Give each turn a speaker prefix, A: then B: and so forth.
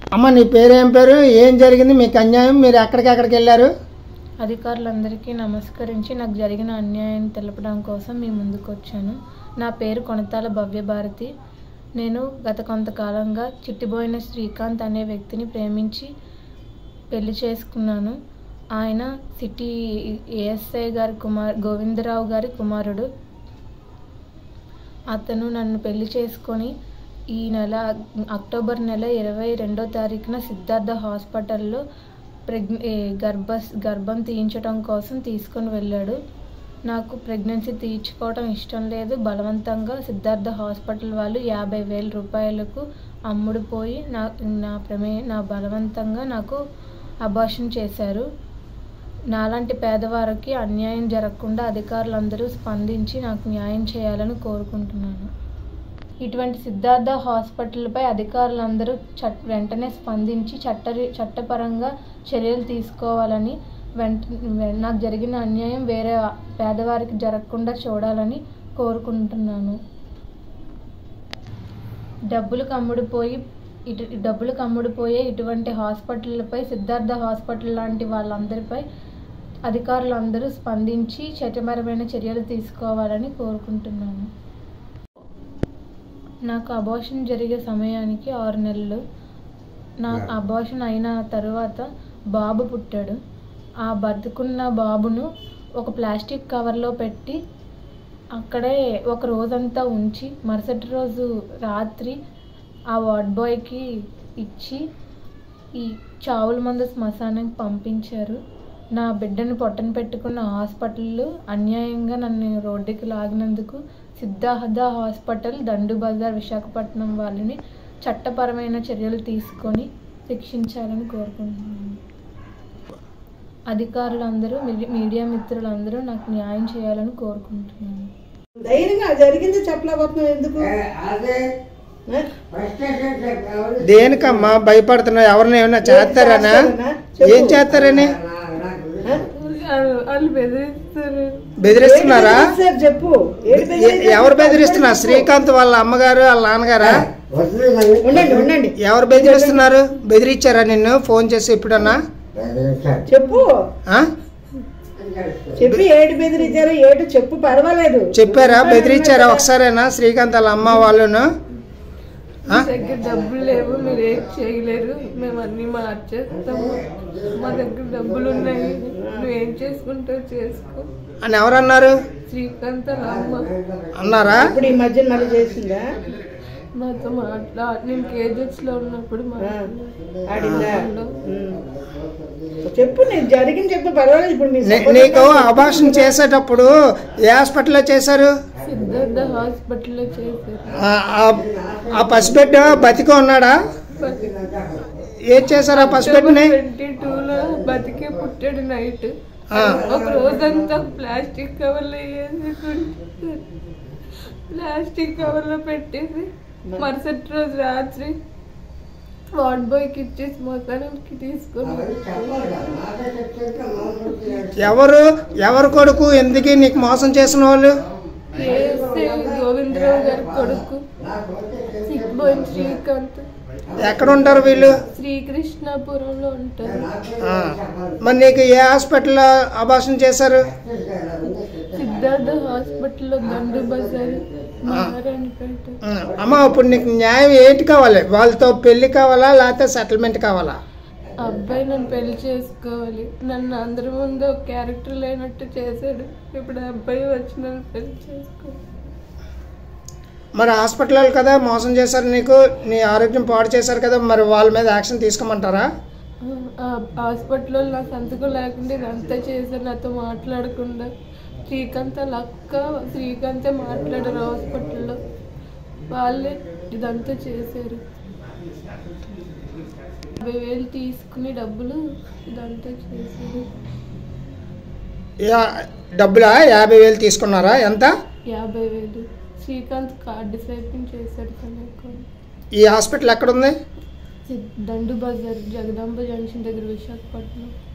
A: అమ్మ నీ పేరు ఏం పేరు ఏం జరిగింది మీకు అన్యాయం మీరు ఎక్కడికి ఎక్కడికి వెళ్ళారు
B: అధికారులందరికీ నమస్కరించి నాకు జరిగిన అన్యాయం తెలపడం కోసం మీ ముందుకు వచ్చాను నా పేరు కొనతాల భవ్యభారతి నేను గత కొంతకాలంగా చిట్టిబోయిన శ్రీకాంత్ అనే వ్యక్తిని ప్రేమించి పెళ్లి చేసుకున్నాను ఆయన సిటీ ఏఎస్ఐ గారి కుమార్ గోవిందరావు గారి కుమారుడు అతను నన్ను పెళ్లి చేసుకొని ఈ నెల అక్టోబర్ నెల ఇరవై రెండో తారీఖున సిద్ధార్థ హాస్పిటల్లో ప్రెగ్ ఏ, గర్భ గర్భం తీయించడం కోసం తీసుకొని వెళ్ళాడు నాకు ప్రెగ్నెన్సీ తీయించుకోవడం ఇష్టం లేదు బలవంతంగా సిద్ధార్థ హాస్పిటల్ వాళ్ళు యాభై వేల రూపాయలకు అమ్ముడుపోయి నా నా ప్రమే నా బలవంతంగా నాకు అబార్షన్ చేశారు నాలాంటి పేదవారికి అన్యాయం జరగకుండా అధికారులందరూ స్పందించి నాకు న్యాయం చేయాలని కోరుకుంటున్నాను ఇటువంటి సిద్ధార్థ హాస్పిటల్పై అధికారులందరూ చట్ వెంటనే స్పందించి చట్ట చట్టపరంగా చర్యలు తీసుకోవాలని వెంట వె- నాకు జరిగిన అన్యాయం వేరే పేదవారికి జరగకుండా చూడాలని కోరుకుంటున్నాను డబ్బులు కమ్ముడిపోయి ఇటు డబ్బులు కమ్ముడిపోయే ఇటువంటి హాస్పిటల్లపై సిద్ధార్థ హాస్పిటల్ లాంటి వాళ్ళందరిపై అధికారులందరూ స్పందించి చట్టపరమైన చర్యలు తీసుకోవాలని కోరుకుంటున్నాను నాకు అబార్షన్ జరిగే సమయానికి ఆరు నెలలు నా అబార్షన్ అయిన తర్వాత బాబు పుట్టాడు ఆ బతుకున్న బాబును ఒక ప్లాస్టిక్ కవర్లో పెట్టి అక్కడే ఒక రోజంతా ఉంచి మరుసటి రోజు రాత్రి ఆ వార్డ్ బాయ్కి ఇచ్చి ఈ చావుల మందు శ్మశానానికి పంపించారు నా బిడ్డను పొట్టన పెట్టుకున్న హాస్పిటల్ అన్యాయంగా నన్ను రోడ్డుకి లాగినందుకు సిద్ధార్థ హాస్పిటల్ దండు బజార్ విశాఖపట్నం వాళ్ళని చట్టపరమైన చర్యలు తీసుకొని శిక్షించాలని కోరుకుంటున్నాను అధికారులందరూ మీ- మీడియా మిత్రులందరూ నాకు న్యాయం చేయాలని కోరుకుంటున్నాను
C: ధైర్యంగా జరిగింది చెప్పలేకపోతున్నావు ఎందుకు
D: అదే
C: ఆ?
A: దేనికమ్మా భయపడుతున్నావు ఎవరిని ఏమైనా చేస్తారనా
C: చేస్తారనా? చెప్పు.
A: ఏం చేస్తారని
C: ఆ?
B: వాళ్ళు బెదిరిస్తారు
A: బెదిరిస్తున్నారా
C: ఏడు బెదిరిస్తారు చెప్పు ఏడు
A: ఎ-
C: బెదిరిస్తారు
A: ఎవరు బెదిరిస్తున్నారు శ్రీకాంత్ వాళ్ళ అమ్మగారు వాళ్ళ నాన్నగారా
C: ఉండండి ఉండండి
A: ఎవరు బెదిరిస్తున్నారు బెదిరించారా నిన్ను ఫోన్ చేసి ఎప్పుడన్నా
C: చెప్పు
A: ఆ?
C: చెప్పి ఏడు బెదిరించారు ఏడు చెప్పు పర్వాలేదు
A: చెప్పారా బెదిరించారా ఒకసారేనా శ్రీకాంత్ వాళ్ళ అమ్మ వాళ్ళను ఆ?
B: దగ్గర డబ్బులు లేవు మీరు ఏం చేయలేరు మేము అన్ని మార్చేస్తాము మా దగ్గర డబ్బులు ఉన్నాయి నువ్వేం చేసుకుంటావు చేసుకో
A: అని ఎవరన్నారు
B: శ్రీకాంత్ వాళ్ళ అమ్మ
A: అన్నారా
C: ఇప్పుడు ఈ మధ్య మళ్ళీ చేసిందా
B: నాతో మాట్లా నేను కేజెస్ లో ఉన్నప్పుడు
C: ఆ,
B: మాట్లాడాను.
C: ఆడిందా ఉమ్. చెప్పు నేను జరిగింది చెప్పు పర్వాలేదు ఇప్పుడు మీ
A: నీ- నీకు అభాషణ చేసేటప్పుడు ఏ హాస్పిటల్లో చేశారు
B: సిద్ధార్థ హాస్పిటల్లో చేశారు
A: ఆ- ఆ- ఆ పసిబిడ్డ బతికి ఉన్నాడా ఏం చేశారు ఆ పసిబిడ్డని
B: ట్వంటీ టూలో బతికే పుట్టాడు నైట్
A: ఆ.
B: ఒక రోజంతా ప్లాస్టిక్ కవర్లో వేసుకుంటే ప్లాస్టిక్ కవర్లో పెట్టేసి మరుసటి రోజు రాత్రి వార్డ్ బాయ్కి ఇచ్చేసి మొత్తానికి తీసుకొని
A: ఎవరు ఎవరు కొడుకు ఎందుకు నీకు మోసం చేసిన వాళ్ళు
B: ఏఎస్ఐ గోవిందరావు గారి కొడుకు సిగ్బోయిన్ శ్రీకాంత్
A: ఎక్కడ ఉంటారు వీళ్ళు
B: శ్రీకృష్ణాపురంలో ఉంటారు
A: ఆ. మరి నీకు ఏ హాస్పిటల్లో అభాషణ చేశారు
B: సిద్ధార్థ హాస్పిటల్లో దండు బజార్ నారాయణపేట
A: ఆ. అమ్మ ఇప్పుడు నీకు న్యాయం ఏంటి కావాలి వాళ్ళతో పెళ్లి కావాలా లేకపోతే సెటిల్మెంట్ కావాలా
B: ఆ అబ్బాయి నన్ను పెళ్లి చేసుకోవాలి నన్ను అందరి ముందు ఒక క్యారెక్టర్ లేనట్టు చేశాడు ఇప్పుడు ఆ అబ్బాయి వచ్చి నన్ను పెళ్లి చేసుకోవాలి
A: మరి హాస్పిటల్ కదా మోసం చేశారు నీకు నీ ఆరోగ్యం పాడు చేశారు కదా మరి వాళ్ళ మీద యాక్షన్ తీసుకోమంటారా
B: ఆ హాస్పిటల్లో నా సంతకం లేకుండా ఇదంతా చేశారు నాతో మాట్లాడకుండా శ్రీకాంత్ వాళ్ళ అక్క శ్రీకాంతే మాట్లాడారు హాస్పిటల్లో వాళ్ళే ఇదంతా చేశారు యాభై వేలు తీసుకుని డబ్బులు ఇదంతా చేశారు
A: యా- డబ్బులా యాభై వేలు తీసుకున్నారా ఎంత
B: యాభై వేలు శ్రీకాంత్ కార్డు స్వైపింగ్ చేశాడు తన అకౌంట్
A: ఈ హాస్పిటల్ ఎక్కడుంది
B: దండు బజార్ జగదాంబ జంక్షన్ దగ్గర విశాఖపట్నం